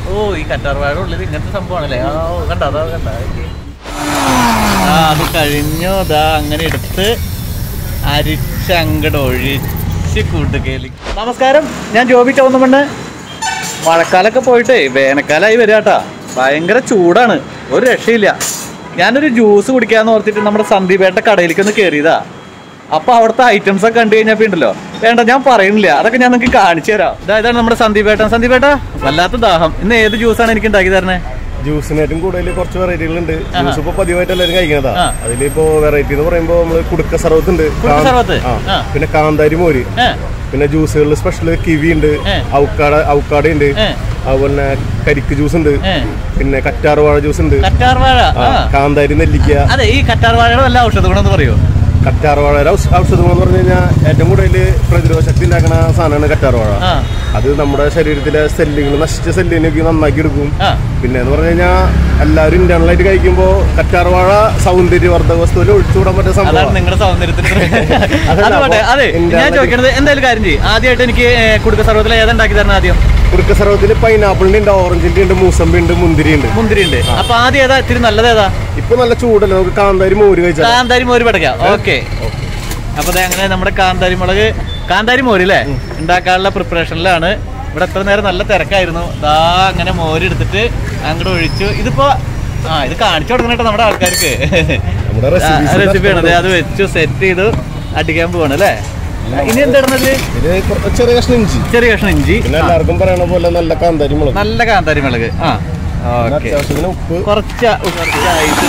ഓ ഈ കറ്റാർവാഴയുടെ ഉള്ളിൽ ഇങ്ങനത്തെ സംഭവമാണല്ലേ ആ ഓ, കണ്ടോ അതാ കണ്ടോ ആ അത് കഴിഞ്ഞു ദാ അങ്ങനെ എടുത്ത് അരിച്ചങ്ങട് ഒഴിച്ച് കൂട്ടുകേലി നമസ്കാരം ഞാൻ ജോബി ചൗന്നമണ്ണ് മഴക്കാലൊക്കെ പോയിട്ടേ വേനൽക്കാലമായി വരിക കേട്ടാ ഭയങ്കര ചൂടാണ് ഒരു രക്ഷയില്ല ഞാനൊരു ജ്യൂസ് കുടിക്കാന്ന് ഓർത്തിട്ട് നമ്മുടെ സന്ദീപേട്ട കടയിലേക്ക് ഒന്ന് കയറിയതാ അപ്പൊ അവിടുത്തെ ഐറ്റംസ് ഒക്കെ കണ്ടു കഴിഞ്ഞപ്പോ ഉണ്ടല്ലോ വേണ്ട ഞാൻ പറയുന്നില്ല അതൊക്കെ ഞാൻ നിങ്ങൾക്ക് കാണിച്ചു തരാം ഇതാ ഇതാണ് നമ്മുടെ സന്ദീപേട്ടൻ സന്ദീപേട്ട വല്ലാത്ത ദാഹം ഇന്ന് ഏത് ജ്യൂസാണ് എനിക്ക് ഉണ്ടാക്കി തരണേ ജ്യൂസിനായിട്ടും കൂടുതൽ കുറച്ച് വെറൈറ്റികളുണ്ട് ജ്യൂസ് ഇപ്പൊ പതിവായിട്ട് എല്ലാവരും കഴിക്കുന്നതാ ആ. അതിലിപ്പോ വെറൈറ്റി എന്ന് പറയുമ്പോ നമ്മള് കുടുക്ക സർവത്ത് ഉണ്ട് കുടുക്ക സർവത്ത്? ആ. ആ. പിന്നെ കാന്താരി മോര് ഏ പിന്നെ ജ്യൂസുകളിൽ സ്പെഷ്യൽ കിവി ഉണ്ട് ഏ. ഔക്കാട ഔക്കാട ഉണ്ട് ഏ അതുപോലെ കരിക്ക് ജ്യൂസ് ഉണ്ട് ഏ പിന്നെ കറ്റാർവാഴ ജ്യൂസ് ഉണ്ട് കറ്റാർവാഴ ആ, ആ കാന്താരി നെല്ലിക്ക അതെ ഈ കറ്റാർവാഴയുടെ വല്ല ഔഷധ ഗുണമെന്ന് പറയോ കറ്റാർവാഴ ഔഷ- ഔഷധം എന്ന് പറഞ്ഞു കഴിഞ്ഞാൽ ഏറ്റവും കൂടുതൽ പ്രതിരോധ ശക്തി ഉണ്ടാക്കുന്ന സാധനമാണ് കറ്റാർവാഴ ആ അത് നമ്മുടെ ശരീരത്തിലെ സെല്ലുകൾ നശിച്ച സെല്ലിനൊക്കെ നന്നാക്കി എടുക്കും ആ പിന്നെ എന്ന് പറഞ്ഞു കഴിഞ്ഞാൽ എല്ലാവരും ഇന്റേണൽ ആയിട്ട് കഴിക്കുമ്പോൾ കറ്റാർവാഴ സൗന്ദര്യവർദ്ധക വസ്തുവിൽ ഒഴിച്ചുകൂടാൻ പറ്റിയ അതാണ് സംഭവം നിങ്ങളുടെ സൗന്ദര്യത്തിന് അതല്ല, അത് പോട്ടെ അപ്പൊ അതെ എന്റെ ഞാൻ ചോദിക്കണത് എന്തായാലും കാര്യം ചെയ്യും ആദ്യമായിട്ട് എനിക്ക് കുടുക്ക സർവത്തിൽ ഏതുണ്ടാക്കി തരണം ആദ്യം കുറുക്ക സർവത്തിൽ പൈനാപ്പിളിന്റെ ഉണ്ട് ഓറഞ്ചിന്റെ ഉണ്ട് മൂസമ്പി ഉണ്ട് മുന്തിരി ഉണ്ട് മുന്തിരി ഉണ്ട് അപ്പൊ ആദ്യം ഏതാ ഇത്തിരി നല്ലത് ഏതാ ഇപ്പൊ നല്ല ചൂടല്ലേ നമുക്ക് കാന്താരി മോര് കഴിച്ചാൽ കാന്താരി മോര് പടക്കാം ഓക്കെ അപ്പൊ ദേ അങ്ങനെ നമ്മുടെ കാന്താരി മുളക് കാന്താരി മോര് അല്ലേ ഉണ്ടാക്കാനുള്ള പ്രിപ്പറേഷനിലാണ് ഇവിടെ എത്ര നേരം നല്ല തിരക്കായിരുന്നു ദാ അങ്ങനെ മോര് എടുത്തിട്ട് അങ്ങോട്ട് ഒഴിച്ചു ഇതിപ്പോ ആ ഇത് കാണിച്ചു കൊടുക്കണം കേട്ടോ നമ്മുടെ ആൾക്കാർക്ക് നമ്മുടെ recipes റെസിപ്പിയാണ് ദേ അത് വെച്ചു സെറ്റ് ചെയ്തു അടിക്കാൻ പോവാണ് അല്ലേ ഇനി എന്തായിരുന്നത് ഇത് കുറ- ചെറിയ കഷ്ണം ഇഞ്ചി ചെറിയ കഷ്ണം ഇഞ്ചി പിന്നെ ആ, എല്ലാവർക്കും പറയണ പോലെ നല്ല കാന്താരി മുളക് നല്ല കാന്താരി മുളക് ആ പിന്നെ ഓക്കെ അത്യാവശ്യത്തിന് ഉപ്പ് കുറച്ച് കുറച്ചായിട്ട്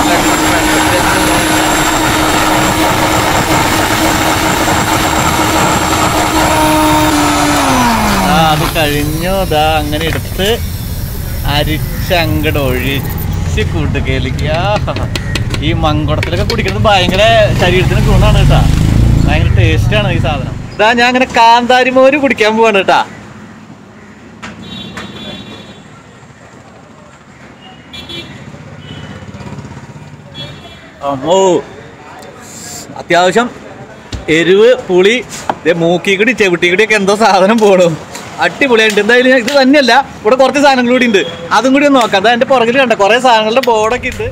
ആ അത് കഴിഞ്ഞു ദാ അങ്ങനെ എടുത്ത് അരിച്ചങ്ങട് ഒഴിച്ച് കൂട്ടുകയിലേക്ക് ഈ മങ്കുടത്തിലൊക്കെ കുടിക്കുന്നത് ഭയങ്കര ശരീരത്തിന് ഗുണമാണ് കേട്ടാ ഭയങ്കര ടേസ്റ്റാണ് ഈ സാധനം ഇതാ ഞാൻ അങ്ങനെ കാന്താരി മോര് കുടിക്കാൻ പോവാണ് കേട്ടാ അമ്മോ അത്യാവശ്യം എരിവ് പുളി ദേ മൂക്കി കൂടി ചെവിട്ടി കൂടിയൊക്കെ എന്തോ സാധനം പോണു അടിപൊളിയായിട്ട് എന്തായാലും ഇത് തന്നെയല്ല ഇവിടെ കുറച്ച് സാധനങ്ങൾ കൂടി ഉണ്ട് അതും കൂടി ഒന്ന് നോക്കാം അതാ എൻ്റെ പുറകിൽ കണ്ട കുറേ സാധനങ്ങളുടെ ബോർഡൊക്കെ ഉണ്ട്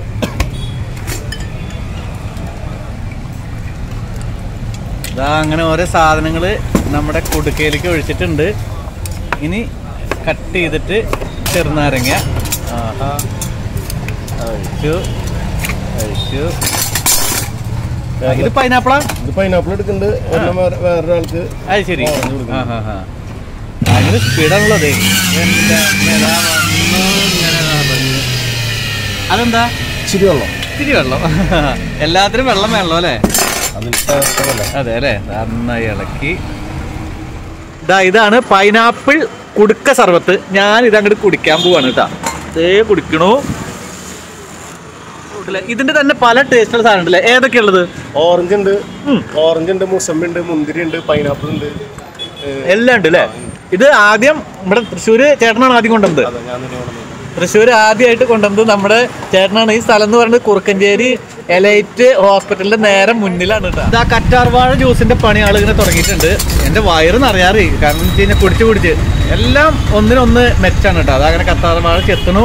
ഇതാ അങ്ങനെ ഓരോ സാധനങ്ങൾ നമ്മുടെ കുടുക്കയിലേക്ക് ഒഴിച്ചിട്ടുണ്ട് ഇനി കട്ട് ചെയ്തിട്ട് ചെറുനാരങ്ങ ആഹാ ഒഴിച്ചു ഒഴിച്ചു ആ, ഇത് പൈനാപ്പിളാ ഇത് പൈനാപ്പിൾ എടുക്കുന്നുണ്ട് ഒരെണ്ണം വേറെ- വേറൊരാൾക്ക് അത് ശരി ഓറഞ്ച് കൊടുക്കുന്നു. ആ, ആ, ആ. ഭയങ്കര സ്പീഡാണുള്ളത് എൻ്റെ അമ്മേ, ദാ വന്നു, ഇങ്ങനെ നടന്നു. അതെന്താ ഇച്ചിരി വെള്ളം ഇത്തിരി വെള്ളം എല്ലാത്തിനും വെള്ളം വേണല്ലോ അല്ലേ അതിൽ ടേസ്റ്റല്ല അതെ അല്ലേ നന്നായി ഇളക്കി ഇതാ ഇതാണ് പൈനാപ്പിൾ കുടുക്ക സർബത്ത് ഞാൻ ഇത് അങ്ങോട്ട് കുടിക്കാൻ പോവാണ് കേട്ടാ ഇതേ കുടിക്കണു കൂട്ടില്ല. ഇതിന്റെ തന്നെ പല ടേസ്റ്റുള്ള സാധനം ഉണ്ടല്ലേ ഏതൊക്കെയാ ഉള്ളത് ഓറഞ്ച് ഉണ്ട് ഉം. ഓറഞ്ച് ഉണ്ട് മുസമ്പി ഉണ്ട് മുന്തിരി ഉണ്ട് പൈനാപ്പിൾ ഉണ്ട് ഏഹ്, എല്ലാം ഉണ്ട് അല്ലേ ഇത് ആദ്യം നമ്മുടെ തൃശ്ശൂര് ചേട്ടനാണ് ആദ്യം കൊണ്ടുവന്നത് അതാ ഞാൻ തന്നെ കൊണ്ടുവന്നത്. തൃശ്ശൂർ ആദ്യമായിട്ട് കൊണ്ടുവന്നത് നമ്മുടെ ചേട്ടനാണ് ഈ സ്ഥലം എന്ന് പറയുന്നത് കുറുക്കഞ്ചേരി എലൈറ്റ് ഹോസ്പിറ്റലിന്റെ നേരെ മുന്നിലാണ് കേട്ടോ ഇതാ കറ്റാർവാഴ ജ്യൂസിന്റെ പണി ആളിങ്ങനെ തുടങ്ങിയിട്ടുണ്ട് എന്റെ വയറ് നിറയാറ് കാരണം എന്ന് വെച്ച് കഴിഞ്ഞാൽ കുടിച്ച് കുടിച്ച് എല്ലാം ഒന്നിനൊന്ന് മെച്ചാണ് കേട്ടോ അതങ്ങനെ കറ്റാർവാഴ ചെത്തണു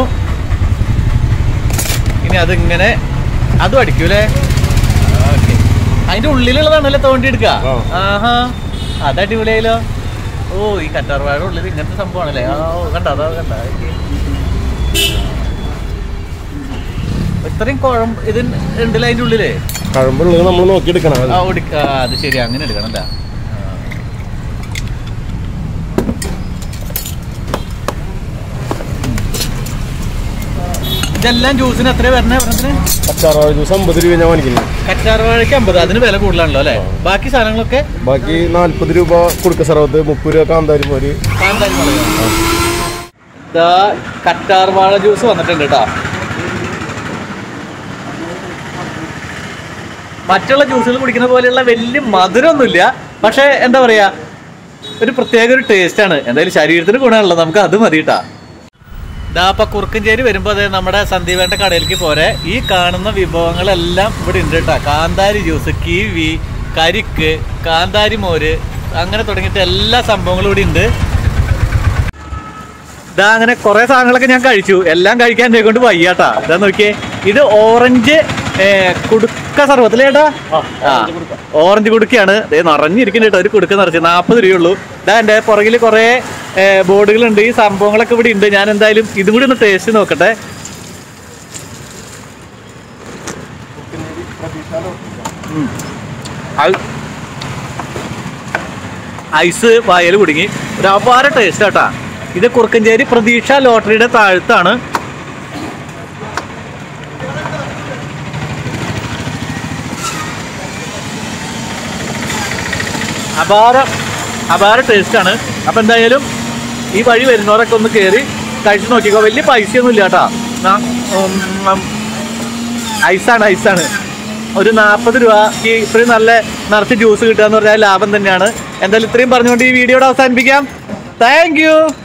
ഇനി അതിങ്ങനെ അതും അടിക്കൂലേ ഓക്കെ അതിന്റെ ഉള്ളിലുള്ളതാണല്ലേ തോണ്ടി എടുക്കുക ആ. ആഹാ അത് അടിപൊളിയായാലോ ഓ ഈ കറ്റാർവാഴയുടെ ഉള്ളിൽ ഇങ്ങനത്തെ സംഭവമാണല്ലേ ആ ഓ, കണ്ടോ അതോ കണ്ടോ ഇത്രയും കുഴമ്പ് ഇത് ഉണ്ടല്ലോ അതിന്റെ ഉള്ളില് കഴമ്പുള്ളത് നമ്മൾ നോക്കിയെടുക്കണം ആ ഒടിക്ക ആ, അത് ശരി അങ്ങനെ എടുക്കണം അല്ല ഇതെല്ലാം ജ്യൂസിന് എത്ര വരണേ പറഞ്ഞതിന് അച്ചാറാഴ ജ്യൂസ് അമ്പത് രൂപ ഞാൻ വാങ്ങിക്കുന്നത് കറ്റാർവാഴയ്ക്ക് അമ്പത് അതിന് വില കൂടുതലാണല്ലോ അല്ലേ ബാക്കി സാധനങ്ങളൊക്കെ ബാക്കി നാല്പത് രൂപ കുടുക്ക സർവത്ത് മുപ്പത് രൂപ കാന്താരി മോര് കാന്താരി മുളക് ഇതാ കറ്റാർവാഴ ജ്യൂസ് വന്നിട്ടുണ്ട് കേട്ടോ മറ്റുള്ള ജ്യൂസുകൾ കുടിക്കുന്ന പോലെയുള്ള വലിയ മധുരമൊന്നുമില്ല പക്ഷേ എന്താ പറയാ ഒരു പ്രത്യേക ഒരു ടേസ്റ്റ് ആണ് എന്തായാലും ശരീരത്തിന് ഗുണമാണല്ലോ നമുക്ക് അത് മതി കേട്ടാ ഇതാ അപ്പൊ കുറുക്കഞ്ചേരി വരുമ്പോ അതെ നമ്മുടെ സന്ദീപേട്ട കടയിലേക്ക് പോരെ ഈ കാണുന്ന വിഭവങ്ങളെല്ലാം ഇവിടെ ഉണ്ട് കേട്ടോ കാന്താരി ജ്യൂസ് കിവി കരിക്ക് കാന്താരി മോര് അങ്ങനെ തുടങ്ങിയിട്ട് എല്ലാ സംഭവങ്ങളും ഇവിടെ ഉണ്ട് ഇതാ അങ്ങനെ കുറെ സാധനങ്ങളൊക്കെ ഞാൻ കഴിച്ചു എല്ലാം കഴിക്കാൻ എന്നെ കൊണ്ട് വയ്യാട്ടാ ഇതാ നോക്കിയേ ഇത് ഓറഞ്ച് ഏ, കുടുക്ക സർവത്തില്ലേ ഏട്ടാ ആ ഓറഞ്ച് കുടുക്കയാണ് ദേ നിറഞ്ഞിരിക്കുന്നു കേട്ടോ ഒരു കുടുക്ക നിറച്ച് നാൽപ്പത് രൂപയുള്ളൂ ഇതാ എൻ്റെ പുറകിൽ കുറേ ബോർഡുകളുണ്ട് ഈ സംഭവങ്ങളൊക്കെ ഇവിടെ ഉണ്ട് ഞാൻ എന്തായാലും ഇതും കൂടി ഒന്ന് ടേസ്റ്റ് നോക്കട്ടെ ഉം. അത് ഐസ് വായൽ കുടുങ്ങി ഒരു അപാര ടേസ്റ്റ് ആട്ടാ ഇത് കുറുക്കഞ്ചേരി പ്രതീക്ഷ ലോട്ടറിയുടെ താഴത്താണ് അപാര അപാര ടേസ്റ്റാണ് അപ്പം എന്തായാലും ഈ വഴി വരുന്നവരൊക്കെ ഒന്ന് കയറി കഴിച്ചു നോക്കിക്കോ വലിയ പൈസയൊന്നും ഇല്ല കേട്ടാ ഐസാണ് ഐസാണ് ഒരു നാൽപ്പത് രൂപയ്ക്ക് ഇത്രയും നല്ല നിറച്ച് ജ്യൂസ് കിട്ടുക എന്ന് പറഞ്ഞാൽ ലാഭം തന്നെയാണ് എന്തായാലും ഇത്രയും പറഞ്ഞുകൊണ്ട് ഈ വീഡിയോയുടെ അവസാനിപ്പിക്കാം താങ്ക് യു